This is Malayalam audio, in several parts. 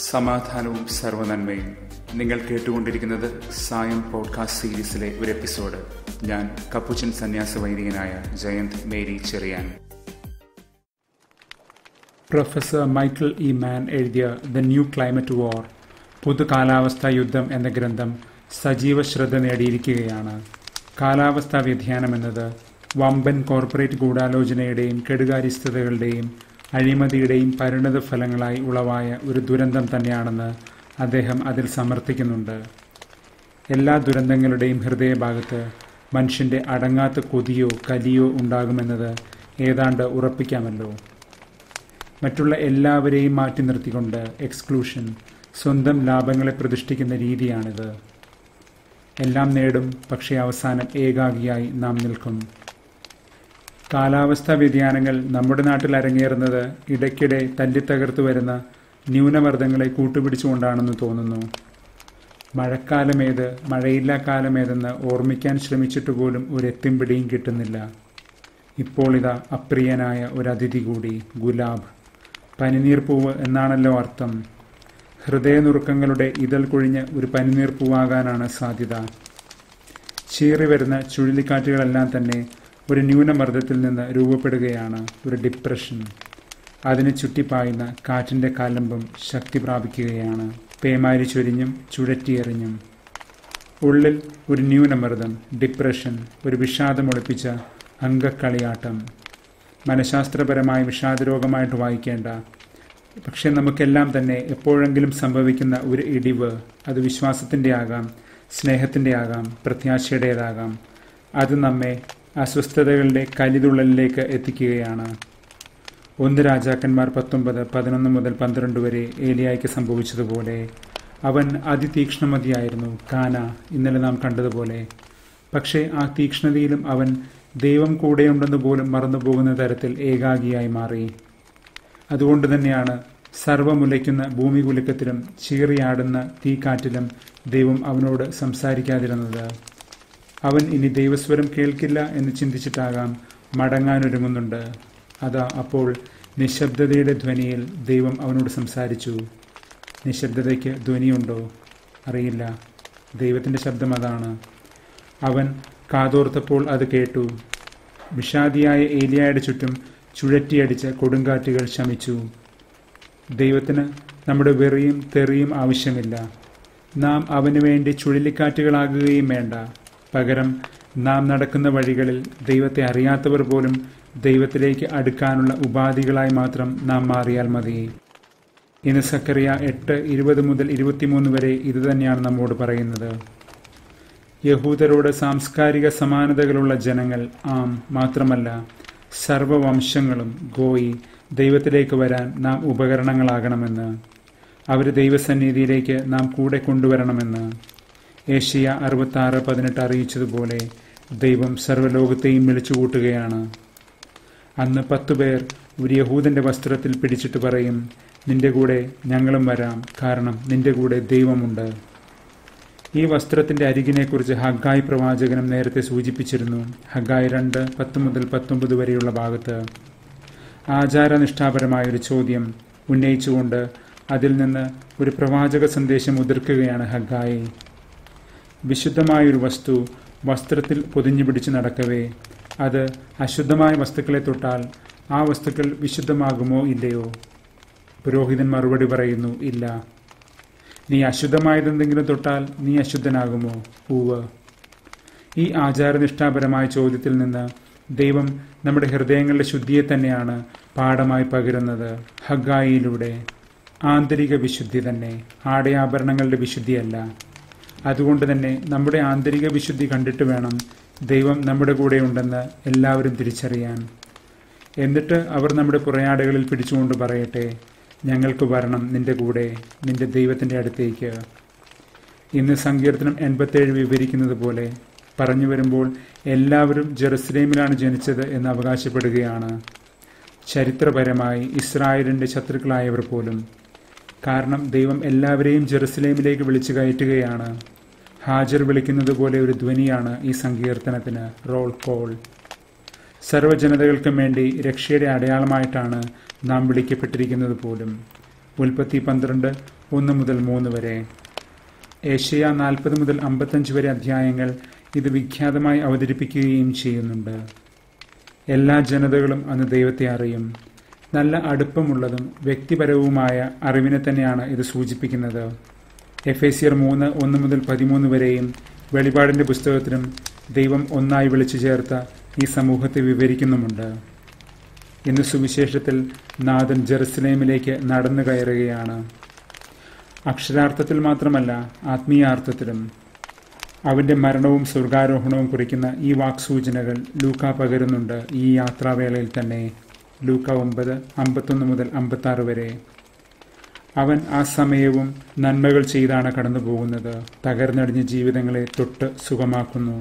സമാധാനവും സർവനന്മയും നിങ്ങൾ കേട്ടുകൊണ്ടിരിക്കുന്നത് സായം പോഡ്കാസ്റ്റ് സീരീസിലെ ഒരു എപ്പിസോഡ് ഞാൻ കപ്പുച്ചൻ സന്യാസ വൈദികനായ Jayant Mary Cheriyan professor Michael E Mann എഴുതിയ ദ ന്യൂ ക്ലൈമറ്റ് വാർ പൊതു കാലാവസ്ഥാ യുദ്ധം എന്ന ഗ്രന്ഥം സജീവ ശ്രദ്ധ നേടിയിരിക്കുകയാണ് കാലാവസ്ഥാ വ്യതിയാനം എന്നത് വമ്പൻ കോർപ്പറേറ്റ് ഗൂഢാലോചനയുടെയും കെടുകാര്യസ്ഥതകളുടെയും അഴിമതിയുടെയും പരിണത ഫലങ്ങളായി ഉളവായ ഒരു ദുരന്തം തന്നെയാണെന്ന് അദ്ദേഹം അതിൽ സമർത്ഥിക്കുന്നുണ്ട് എല്ലാ ദുരന്തങ്ങളുടെയും ഹൃദയഭാഗത്ത് മനുഷ്യന്റെ അടങ്ങാത്ത കൊതിയോ കലിയോ ഉണ്ടാകുമെന്നത് ഏതാണ്ട് ഉറപ്പിക്കാമല്ലോ മറ്റുള്ള എല്ലാവരെയും മാറ്റി നിർത്തിക്കൊണ്ട് എക്സ്ക്ലൂഷൻ സ്വന്തം ലാഭങ്ങളെ പ്രതിഷ്ഠിക്കുന്ന രീതിയാണിത് എല്ലാം നേടും പക്ഷേ അവസാനം ഏകാഗിയായി നാം നിൽക്കും കാലാവസ്ഥാ വ്യതിയാനങ്ങൾ നമ്മുടെ നാട്ടിൽ അരങ്ങേറുന്നത് ഇടയ്ക്കിടെ തല്ലിത്തകർത്തു വരുന്ന ന്യൂനമർദ്ദങ്ങളെ കൂട്ടുപിടിച്ചുകൊണ്ടാണെന്ന് തോന്നുന്നു മഴക്കാലമേത് മഴയില്ലാ കാലമേതെന്ന് ഓർമ്മിക്കാൻ ശ്രമിച്ചിട്ട് പോലും ഒരു എത്തിമ്പിടിയും കിട്ടുന്നില്ല ഇപ്പോൾ ഇതാ അപ്രിയനായ ഒരു അതിഥി കൂടി ഗുലാബ് പനിനീർ പൂവ് എന്നാണല്ലോ അർത്ഥം ഹൃദയനുറുക്കങ്ങളുടെ ഇതൾ കൊഴിഞ്ഞ് ഒരു പനിനീർ പൂവാകാനാണ് സാധ്യത ചീറി വരുന്ന ചുഴലിക്കാറ്റുകളെല്ലാം തന്നെ ഒരു ന്യൂനമർദ്ദത്തിൽ നിന്ന് രൂപപ്പെടുകയാണ് ഒരു ഡിപ്രഷൻ അതിന് ചുറ്റിപ്പായുന്ന കാറ്റിന്റെ കാലമ്പും ശക്തി പ്രാപിക്കുകയാണ് പേമാരി ചൊരിഞ്ഞും ചുഴറ്റിയെറിഞ്ഞും ഉള്ളിൽ ഒരു ന്യൂനമർദ്ദം ഡിപ്രഷൻ ഒരു വിഷാദമൊളിപ്പിച്ച അംഗക്കളിയാട്ടം മനഃശാസ്ത്രപരമായ വിഷാദരോഗമായിട്ട് വായിക്കേണ്ട പക്ഷെ നമുക്കെല്ലാം തന്നെ എപ്പോഴെങ്കിലും സംഭവിക്കുന്ന ഒരു ഇടിവ് അത് വിശ്വാസത്തിൻ്റെ ആകാം സ്നേഹത്തിൻ്റെ ആകാം പ്രത്യാശയുടേതാകാം അത് നമ്മെ അസ്വസ്ഥതകളുടെ കലിതുള്ളലിലേക്ക് എത്തിക്കുകയാണ് ഒന്ന് രാജാക്കന്മാർ പത്തൊമ്പത് പതിനൊന്ന് മുതൽ പന്ത്രണ്ട് വരെ ഏലിയായ്ക്ക് സംഭവിച്ചതുപോലെ അവൻ അതിതീക്ഷ്ണമതിയായിരുന്നു കാന ഇന്നലെ നാം കണ്ടതുപോലെ പക്ഷേ ആ തീക്ഷ്ണതയിലും അവൻ ദൈവം കൂടെയുണ്ടെന്ന് പോലും മറന്നുപോകുന്ന തരത്തിൽ ഏകാഗിയായി മാറി അതുകൊണ്ട് തന്നെയാണ് സർവമുലയ്ക്കുന്ന ഭൂമി കുലുക്കത്തിലും ചീറിയാടുന്ന തീക്കാറ്റിലും ദൈവം അവനോട് സംസാരിക്കാതിരുന്നത് അവൻ ഇനി ദൈവസ്വരം കേൾക്കില്ല എന്ന് ചിന്തിച്ചിട്ടാകാം മടങ്ങാനൊരുങ്ങുന്നുണ്ട് അതാ അപ്പോൾ നിശബ്ദതയുടെ ധ്വനിയിൽ ദൈവം അവനോട് സംസാരിച്ചു നിശബ്ദതയ്ക്ക് ധ്വനിയുണ്ടോ അറിയില്ല ദൈവത്തിൻ്റെ ശബ്ദം അതാണ് അവൻ കാതോർത്തപ്പോൾ അത് കേട്ടു വിഷാദിയായ ഏലിയായുടെ ചുറ്റും ചുഴറ്റിയടിച്ച കൊടുങ്കാറ്റുകൾ ശമിച്ചു ദൈവത്തിന് നമ്മുടെ വെറിയും തെറിയും ആവശ്യമില്ല നാം അവന് വേണ്ടി ചുഴലിക്കാറ്റുകളാകുകയും വേണ്ട പകരം നാം നടക്കുന്ന വഴികളിൽ ദൈവത്തെ അറിയാത്തവർ പോലും ദൈവത്തിലേക്ക് അടുക്കാനുള്ള ഉപാധികളായി മാത്രം നാം മാറിയാൽ മതി ഇന്ന് സക്കറിയ എട്ട് ഇരുപത് മുതൽ ഇരുപത്തിമൂന്ന് വരെ ഇതുതന്നെയാണ് നമ്മോട് പറയുന്നത് യഹൂദരോട് സാംസ്കാരിക സമാനതകളുള്ള ജനങ്ങൾ ആം മാത്രമല്ല സർവവംശങ്ങളും ഗോയി ദൈവത്തിലേക്ക് വരാൻ നാം ഉപകരണങ്ങളാകണമെന്ന് അവർ ദൈവസന്നിധിയിലേക്ക് നാം കൂടെ കൊണ്ടുവരണമെന്ന് ഏഷ്യ അറുപത്താറ് പതിനെട്ട് അറിയിച്ചതുപോലെ ദൈവം സർവ്വലോകത്തെയും വിളിച്ചുകൂട്ടുകയാണ് അന്ന് പത്തു പേർ ഒരു യഹൂദന്റെ വസ്ത്രത്തിൽ പിടിച്ചിട്ട് പറയും നിന്റെ കൂടെ ഞങ്ങളും വരാം കാരണം നിന്റെ കൂടെ ദൈവമുണ്ട് ഈ വസ്ത്രത്തിന്റെ അരികിനെക്കുറിച്ച് ഹഗായ് പ്രവാചകനും നേരത്തെ സൂചിപ്പിച്ചിരുന്നു ഹഗായ് രണ്ട് പത്ത് മുതൽ പത്തൊമ്പത് വരെയുള്ള ഭാഗത്ത് ആചാരനിഷ്ഠാപരമായ ഒരു ചോദ്യം ഉന്നയിച്ചുകൊണ്ട് അതിൽ നിന്ന് ഒരു പ്രവാചക സന്ദേശം ഉതിർക്കുകയാണ് ഹഗായി വിശുദ്ധമായൊരു വസ്തു വസ്ത്രത്തിൽ പൊതിഞ്ഞു പിടിച്ച് നടക്കവേ അത് അശുദ്ധമായ വസ്തുക്കളെ തൊട്ടാൽ ആ വസ്തുക്കൾ വിശുദ്ധമാകുമോ ഇല്ലയോ പുരോഹിതൻ മറുപടി പറയുന്നു ഇല്ല നീ അശുദ്ധമായതെന്തെങ്കിലും തൊട്ടാൽ നീ അശുദ്ധനാകുമോ പൂവ് ഈ ആചാരനിഷ്ഠാപരമായ ചോദ്യത്തിൽ നിന്ന് ദൈവം നമ്മുടെ ഹൃദയങ്ങളുടെ ശുദ്ധിയെ തന്നെയാണ് പാഠമായി പകരുന്നത് ഹഗായിലൂടെ ആന്തരിക വിശുദ്ധി തന്നെ ആടയാഭരണങ്ങളുടെ വിശുദ്ധിയല്ല അതുകൊണ്ട് തന്നെ നമ്മുടെ ആന്തരിക വിശുദ്ധി കണ്ടിട്ട് വേണം ദൈവം നമ്മുടെ കൂടെ ഉണ്ടെന്ന് എല്ലാവരും തിരിച്ചറിയാൻ എന്നിട്ട് അവർ നമ്മുടെ പുറയാടകളിൽ പിടിച്ചുകൊണ്ട് പറയട്ടെ ഞങ്ങൾക്ക് വരണം നിന്റെ കൂടെ നിന്റെ ദൈവത്തിൻ്റെ അടുത്തേക്ക് ഇന്ന് സങ്കീർത്തനം എൺപത്തേഴ് വിവരിക്കുന്നത് പോലെ പറഞ്ഞു വരുമ്പോൾ എല്ലാവരും ജെറുസലേമിലാണ് ജനിച്ചത് എന്ന് അവകാശപ്പെടുകയാണ് ചരിത്രപരമായി ഇസ്രായേലിൻ്റെ ശത്രുക്കളായവർ പോലും കാരണം ദൈവം എല്ലാവരെയും ജെറുസലേമിലേക്ക് വിളിച്ചു കയറ്റുകയാണ് ഹാജർ വിളിക്കുന്നത് പോലെ ഒരു ധ്വനിയാണ് ഈ സങ്കീർത്തനത്തിന് റോൾ കോൾ സർവ്വജനതകൾക്കും വേണ്ടി രക്ഷയുടെ അടയാളമായിട്ടാണ് നാം വിളിക്കപ്പെട്ടിരിക്കുന്നത് പോലും ഉൽപ്പത്തി പന്ത്രണ്ട് ഒന്ന് മുതൽ മൂന്ന് വരെ ഏഷ്യ നാൽപ്പത് മുതൽ അമ്പത്തഞ്ച് വരെ അധ്യായങ്ങൾ ഇത് വിഖ്യാതമായി അവതരിപ്പിക്കുകയും ചെയ്യുന്നുണ്ട് എല്ലാ ജനതകളും അന്ന് ദൈവത്തെ അറിയും നല്ല അടുപ്പമുള്ളതും വ്യക്തിപരവുമായ അറിവിനെ തന്നെയാണ് ഇത് സൂചിപ്പിക്കുന്നത് എഫ് എ സിയർ മൂന്ന് ഒന്ന് മുതൽ പതിമൂന്ന് വരെയും വെളിപാടിന്റെ പുസ്തകത്തിലും ദൈവം ഒന്നായി വിളിച്ചു ചേർത്ത ഈ സമൂഹത്തെ വിവരിക്കുന്നുമുണ്ട് ഇന്ന് സുവിശേഷത്തിൽ നാഥൻ ജെറുസലേമിലേക്ക് നടന്നു കയറുകയാണ് അക്ഷരാർത്ഥത്തിൽ മാത്രമല്ല ആത്മീയാർത്ഥത്തിലും അവന്റെ മരണവും സ്വർഗാരോഹണവും കുറിക്കുന്ന ഈ വാക്സൂചനകൾ ലൂക്ക പകരുന്നുണ്ട് ഈ യാത്രാവേളയിൽ തന്നെ ലൂക്ക ഒമ്പത് അമ്പത്തൊന്ന് മുതൽ അമ്പത്തി വരെ അവൻ ആ സമയവും നന്മകൾ ചെയ്താണ് കടന്നു പോകുന്നത് തകർന്നടിഞ്ഞ ജീവിതങ്ങളെ തൊട്ട് സുഖമാക്കുന്നു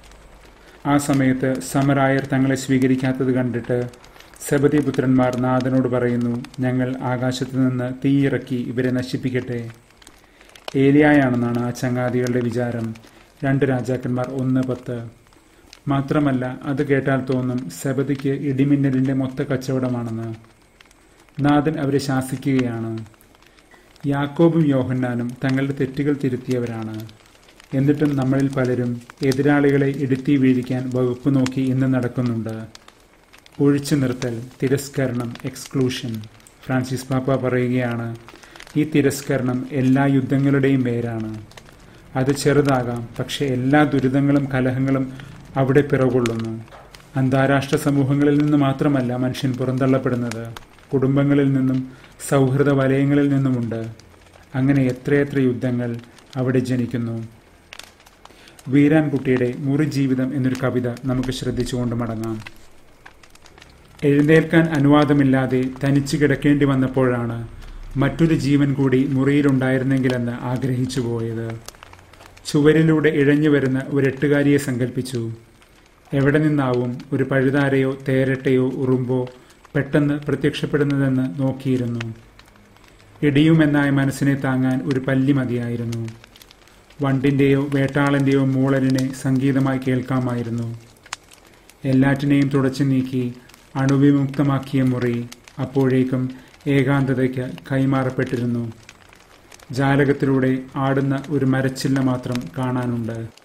ആ സമയത്ത് സമരായർ തങ്ങളെ സ്വീകരിക്കാത്തത് കണ്ടിട്ട് സബതി പുത്രന്മാർ നാഥനോട് പറയുന്നു ഞങ്ങൾ ആകാശത്തു നിന്ന് തീയിറക്കി ഇവരെ നശിപ്പിക്കട്ടെ ഏലിയായാണെന്നാണ് ആ ചങ്ങാതികളുടെ വിചാരം രണ്ട് രാജാക്കന്മാർ ഒന്ന് പത്ത് മാത്രമല്ല അത് കേട്ടാൽ തോന്നും സബതിക്ക് ഇടിമിന്നലിന്റെ മൊത്ത കച്ചവടമാണെന്ന് നാഥൻ അവരെ ശാസിക്കുകയാണ് യാക്കോബും യോഹന്നാനും തങ്ങളുടെ തെറ്റുകൾ തിരുത്തിയവരാണ് എന്നിട്ടും നമ്മളിൽ പലരും എതിരാളികളെ ഇടുത്തി വീഴിക്കാൻ വകുപ്പ് നോക്കി ഇന്ന് നടക്കുന്നുണ്ട് ഒഴിച്ചു നിർത്തൽ തിരസ്കരണം എക്സ്ക്ലൂഷൻ ഫ്രാൻസിസ് പാപ്പ പറയുകയാണ് ഈ തിരസ്കരണം എല്ലാ യുദ്ധങ്ങളുടെയും പേരാണ് അത് ചെറുതാകാം പക്ഷെ എല്ലാ ദുരിതങ്ങളും കലഹങ്ങളും അവിടെ പിറകൊള്ളുന്നു അന്താരാഷ്ട്ര സമൂഹങ്ങളിൽ നിന്ന് മാത്രമല്ല മനുഷ്യൻ പുറന്തള്ളപ്പെടുന്നത് കുടുംബങ്ങളിൽ നിന്നും സൗഹൃദ വലയങ്ങളിൽ നിന്നുമുണ്ട് അങ്ങനെ എത്രയെത്ര യുദ്ധങ്ങൾ അവിടെ ജനിക്കുന്നു വീരാൻകുട്ടിയുടെ മുറി ജീവിതം എന്നൊരു കവിത നമുക്ക് ശ്രദ്ധിച്ചുകൊണ്ട് മടങ്ങാം എഴുന്നേൽക്കാൻ അനുവാദമില്ലാതെ തനിച്ചു കിടക്കേണ്ടി വന്നപ്പോഴാണ് മറ്റൊരു ജീവൻ കൂടി മുറിയിലുണ്ടായിരുന്നെങ്കിലെന്ന് ആഗ്രഹിച്ചു പോയത് ചുവരിലൂടെ ഇഴഞ്ഞു വരുന്ന ഒരു എട്ടുകാരിയെ സങ്കല്പിച്ചു എവിടെ നിന്നാവും ഒരു പഴുതാരയോ തേരട്ടയോ ഉറുമ്പോ പെട്ടെന്ന് പ്രത്യക്ഷപ്പെടുന്നതെന്ന് നോക്കിയിരുന്നു ഇടിയുമെന്നായ മനസ്സിനെ താങ്ങാൻ ഒരു പല്ലി മതിയായിരുന്നു വണ്ടിന്റെയോ വേട്ടാളന്റെയോ മൂളലിനെ സംഗീതമായി കേൾക്കാമായിരുന്നു എല്ലാറ്റിനെയും തുടച്ചു നീക്കി അണുവിമുക്തമാക്കിയ മുറി അപ്പോഴേക്കും ഏകാന്തതയ്ക്ക് കൈമാറപ്പെട്ടിരുന്നു ജാലകത്തിലൂടെ ആടുന്ന ഒരു മരച്ചില്ല മാത്രം കാണാനുണ്ട്